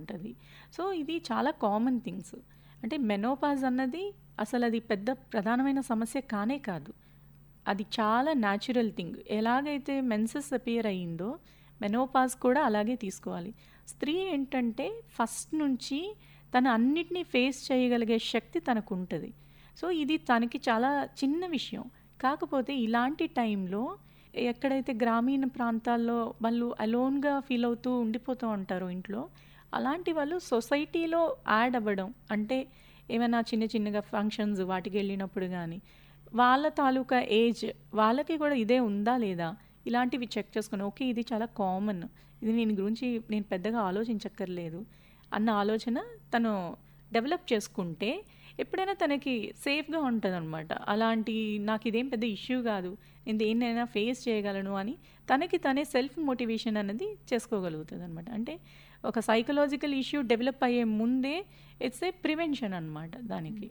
ఉంటుంది సో ఇది చాలా కామన్ థింగ్స్ అంటే మెనోపాజ్ అన్నది అసలు అది పెద్ద ప్రధానమైన సమస్య కానే కాదు అది చాలా న్యాచురల్ థింగ్ ఎలాగైతే మెన్సెస్ అపియర్ అయ్యిందో మెనోపాజ్ కూడా అలాగే తీసుకోవాలి స్త్రీ ఏంటంటే ఫస్ట్ నుంచి తన అన్నిటినీ ఫేస్ చేయగలిగే శక్తి తనకు ఉంటుంది సో ఇది తనకి చాలా చిన్న విషయం కాకపోతే ఇలాంటి టైంలో ఎక్కడైతే గ్రామీణ ప్రాంతాల్లో వాళ్ళు అలోన్గా ఫీల్ అవుతూ ఉండిపోతూ ఉంటారు ఇంట్లో అలాంటి వాళ్ళు సొసైటీలో యాడ్ అవ్వడం అంటే ఏమైనా చిన్న చిన్నగా ఫంక్షన్స్ వాటికి వెళ్ళినప్పుడు కానీ వాళ్ళ తాలూకా ఏజ్ వాళ్ళకి కూడా ఇదే ఉందా లేదా ఇలాంటివి చెక్ చేసుకుని ఓకే ఇది చాలా కామన్ ఇది నేను గురించి నేను పెద్దగా ఆలోచించక్కర్లేదు అన్న ఆలోచన తను డెవలప్ చేసుకుంటే ఎప్పుడైనా తనకి సేఫ్గా ఉంటుంది అనమాట అలాంటి నాకు ఇదేం పెద్ద ఇష్యూ కాదు నేను దేన్నైనా ఫేస్ చేయగలను అని తనకి తనే సెల్ఫ్ మోటివేషన్ అనేది చేసుకోగలుగుతుంది అనమాట అంటే ఒక సైకలాజికల్ ఇష్యూ డెవలప్ అయ్యే ముందే ఇట్స్ ఏ ప్రివెన్షన్ అనమాట దానికి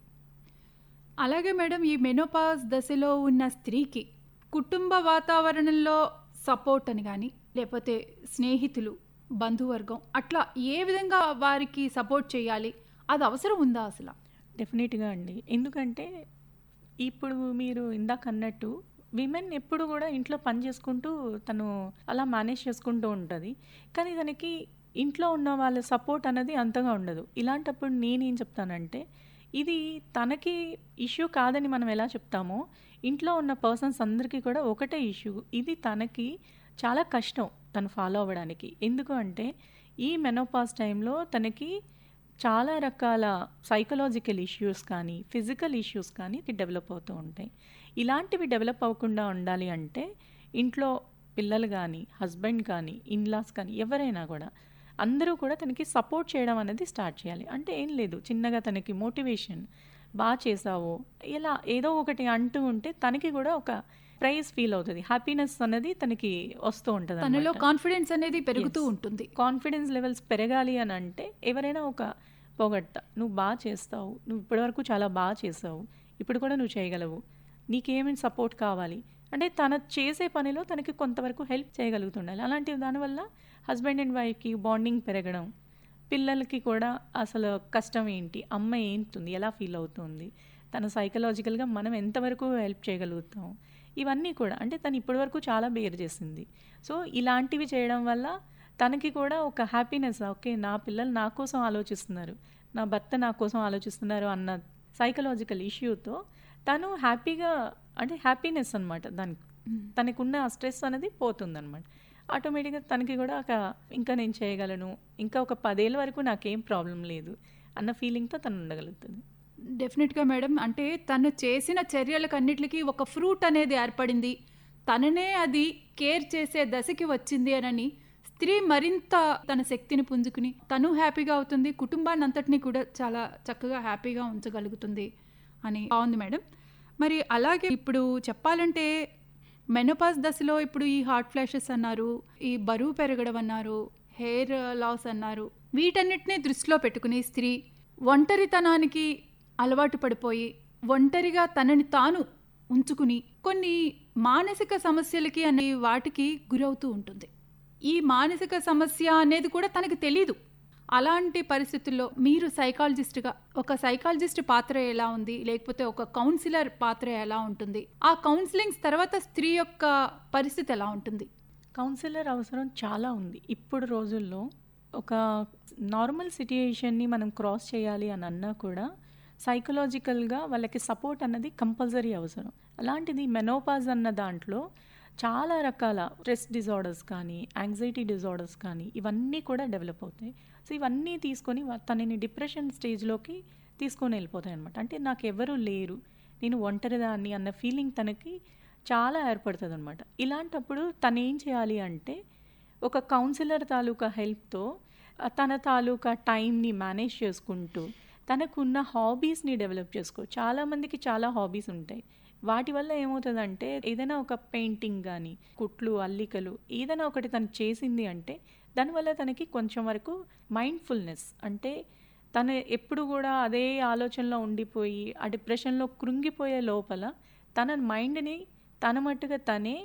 అలాగే మేడం ఈ మెనోపాజ్ దశలో ఉన్న స్త్రీకి కుటుంబ వాతావరణంలో సపోర్ట్ అని కానీ లేకపోతే స్నేహితులు బంధువర్గం అట్లా ఏ విధంగా వారికి సపోర్ట్ చేయాలి అది అవసరం ఉందా అసలు డెఫినెట్గా అండి ఎందుకంటే ఇప్పుడు మీరు ఇందాక అన్నట్టు విమెన్ ఎప్పుడు కూడా ఇంట్లో పని చేసుకుంటూ తను అలా మేనేజ్ చేసుకుంటూ ఉంటుంది కానీ తనకి ఇంట్లో ఉన్న వాళ్ళ సపోర్ట్ అనేది అంతగా ఉండదు ఇలాంటప్పుడు నేనేం చెప్తానంటే ఇది తనకి ఇష్యూ కాదని మనం ఎలా చెప్తామో ఇంట్లో ఉన్న పర్సన్స్ అందరికీ కూడా ఒకటే ఇష్యూ ఇది తనకి చాలా కష్టం తను ఫాలో అవ్వడానికి ఎందుకు అంటే ఈ మెనోపాస్ టైంలో తనకి చాలా రకాల సైకలాజికల్ ఇష్యూస్ కానీ ఫిజికల్ ఇష్యూస్ కానీ డెవలప్ అవుతూ ఉంటాయి ఇలాంటివి డెవలప్ అవ్వకుండా ఉండాలి అంటే ఇంట్లో పిల్లలు కానీ హస్బెండ్ కానీ ఇన్లాస్ కానీ ఎవరైనా కూడా అందరూ కూడా తనకి సపోర్ట్ చేయడం అనేది స్టార్ట్ చేయాలి అంటే ఏం లేదు చిన్నగా తనకి మోటివేషన్ బాగా చేసావు ఇలా ఏదో ఒకటి అంటూ ఉంటే తనకి కూడా ఒక ప్రైజ్ ఫీల్ అవుతుంది హ్యాపీనెస్ అనేది తనకి వస్తూ ఉంటుంది తనలో అన్నమాట. కాన్ఫిడెన్స్ అనేది పెరుగుతూ Yes. ఉంటుంది కాన్ఫిడెన్స్ లెవెల్స్ పెరగాలి అని అంటే ఎవరైనా ఒక పొగట్ట నువ్వు బాగా చేస్తావు నువ్వు ఇప్పటివరకు చాలా బాగా చేసావు ఇప్పుడు కూడా నువ్వు చేయగలవు నీకేమేమి సపోర్ట్ కావాలి అంటే తన చేసే పనిలో తనకి కొంతవరకు హెల్ప్ చేయగలుగుతుండాలి అలాంటి దానివల్ల హస్బెండ్ అండ్ వైఫ్కి బాండింగ్ పెరగడం పిల్లలకి కూడా అసలు కష్టం ఏంటి అమ్మ ఏంటుంది ఎలా ఫీల్ అవుతుంది తన సైకలాజికల్గా మనం ఎంతవరకు హెల్ప్ చేయగలుగుతాం ఇవన్నీ కూడా అంటే తను ఇప్పటివరకు చాలా బేర్ చేసింది సో ఇలాంటివి చేయడం వల్ల తనకి కూడా ఒక హ్యాపీనెస్ ఓకే నా పిల్లలు నా కోసం ఆలోచిస్తున్నారు నా భర్త నా కోసం ఆలోచిస్తున్నారు అన్న సైకలాజికల్ ఇష్యూతో తను హ్యాపీగా అంటే హ్యాపీనెస్ అనమాట దానికి తనకున్న ఆ స్ట్రెస్ అనేది పోతుందన్నమాట ఆటోమేటిక్గా తనకి కూడా ఒక ఇంకా నేను చేయగలను ఇంకా ఒక పదేళ్ళ వరకు నాకేం ప్రాబ్లం లేదు అన్న ఫీలింగ్తో తను ఉండగలుగుతుంది డెఫినెట్గా మేడం అంటే తను చేసిన చర్యలకు అన్నిటికీ ఒక ఫ్రూట్ అనేది ఏర్పడింది తననే అది కేర్ చేసే దశకి వచ్చింది అనని స్త్రీ మరింత తన శక్తిని పుంజుకుని తను హ్యాపీగా అవుతుంది కుటుంబాన్ని అంతటినీ కూడా చాలా చక్కగా హ్యాపీగా ఉంచగలుగుతుంది అని బాగుంది మేడం మరి అలాగే ఇప్పుడు చెప్పాలంటే మెనోపాస్ దశలో ఇప్పుడు ఈ హార్ట్ ఫ్లాషెస్ అన్నారు ఈ బరువు పెరగడం అన్నారు హెయిర్ లాస్ అన్నారు వీటన్నిటిని దృష్టిలో పెట్టుకుని స్త్రీ ఒంటరితనానికి అలవాటు పడిపోయి ఒంటరిగా తనని తాను ఉంచుకుని కొన్ని మానసిక సమస్యలకి అనే వాటికి గురవుతూ ఉంటుంది ఈ మానసిక సమస్య అనేది కూడా తనకు తెలీదు అలాంటి పరిస్థితుల్లో మీరు సైకాలజిస్ట్గా ఒక సైకాలజిస్ట్ పాత్ర ఎలా ఉంది లేకపోతే ఒక కౌన్సిలర్ పాత్ర ఎలా ఉంటుంది ఆ కౌన్సిలింగ్స్ తర్వాత స్త్రీ యొక్క పరిస్థితి ఎలా ఉంటుంది కౌన్సిలర్ అవసరం చాలా ఉంది ఇప్పుడు రోజుల్లో ఒక నార్మల్ సిట్యుయేషన్ని మనం క్రాస్ చేయాలి అని అన్నా కూడా సైకలాజికల్గా వాళ్ళకి సపోర్ట్ అన్నది కంపల్సరీ అవసరం అలాంటిది మెనోపాజ్ అన్న దాంట్లో చాలా రకాల స్ట్రెస్ డిజార్డర్స్ కానీ యాంగ్జైటీ డిజార్డర్స్ కానీ ఇవన్నీ కూడా డెవలప్ అవుతాయి సో ఇవన్నీ తీసుకొని వా- తనని డిప్రెషన్ స్టేజ్లోకి తీసుకొని వెళ్ళిపోతాయి అనమాట అంటే నాకు ఎవరు లేరు నేను ఒంటరిదాన్ని అన్న ఫీలింగ్ తనకి చాలా ఏర్పడుతుంది అనమాట ఇలాంటప్పుడు తను ఏం చేయాలి అంటే ఒక కౌన్సిలర్ తాలూకా హెల్ప్తో తన తాలూకా టైంని మేనేజ్ చేసుకుంటూ తనకున్న హాబీస్ని డెవలప్ చేసుకో చాలామందికి చాలా హాబీస్ ఉంటాయి వాటి వల్ల ఏమవుతుందంటే ఏదైనా ఒక పెయింటింగ్ కానీ కుట్లు అల్లికలు ఏదైనా ఒకటి తను చేసింది అంటే దానివల్ల తనకి కొంచెం వరకు మైండ్ఫుల్నెస్ అంటే తను ఎప్పుడు కూడా అదే ఆలోచనలో ఉండిపోయి ఆ డిప్రెషన్లో కృంగిపోయే లోపల తన మైండ్ని తన మట్టుగా తనే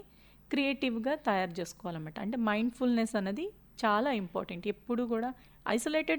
క్రియేటివ్గా తయారు చేసుకోవాలన్నమాట అంటే మైండ్ఫుల్నెస్ అనేది చాలా ఇంపార్టెంట్ ఎప్పుడు కూడా ఐసోలేటెడ్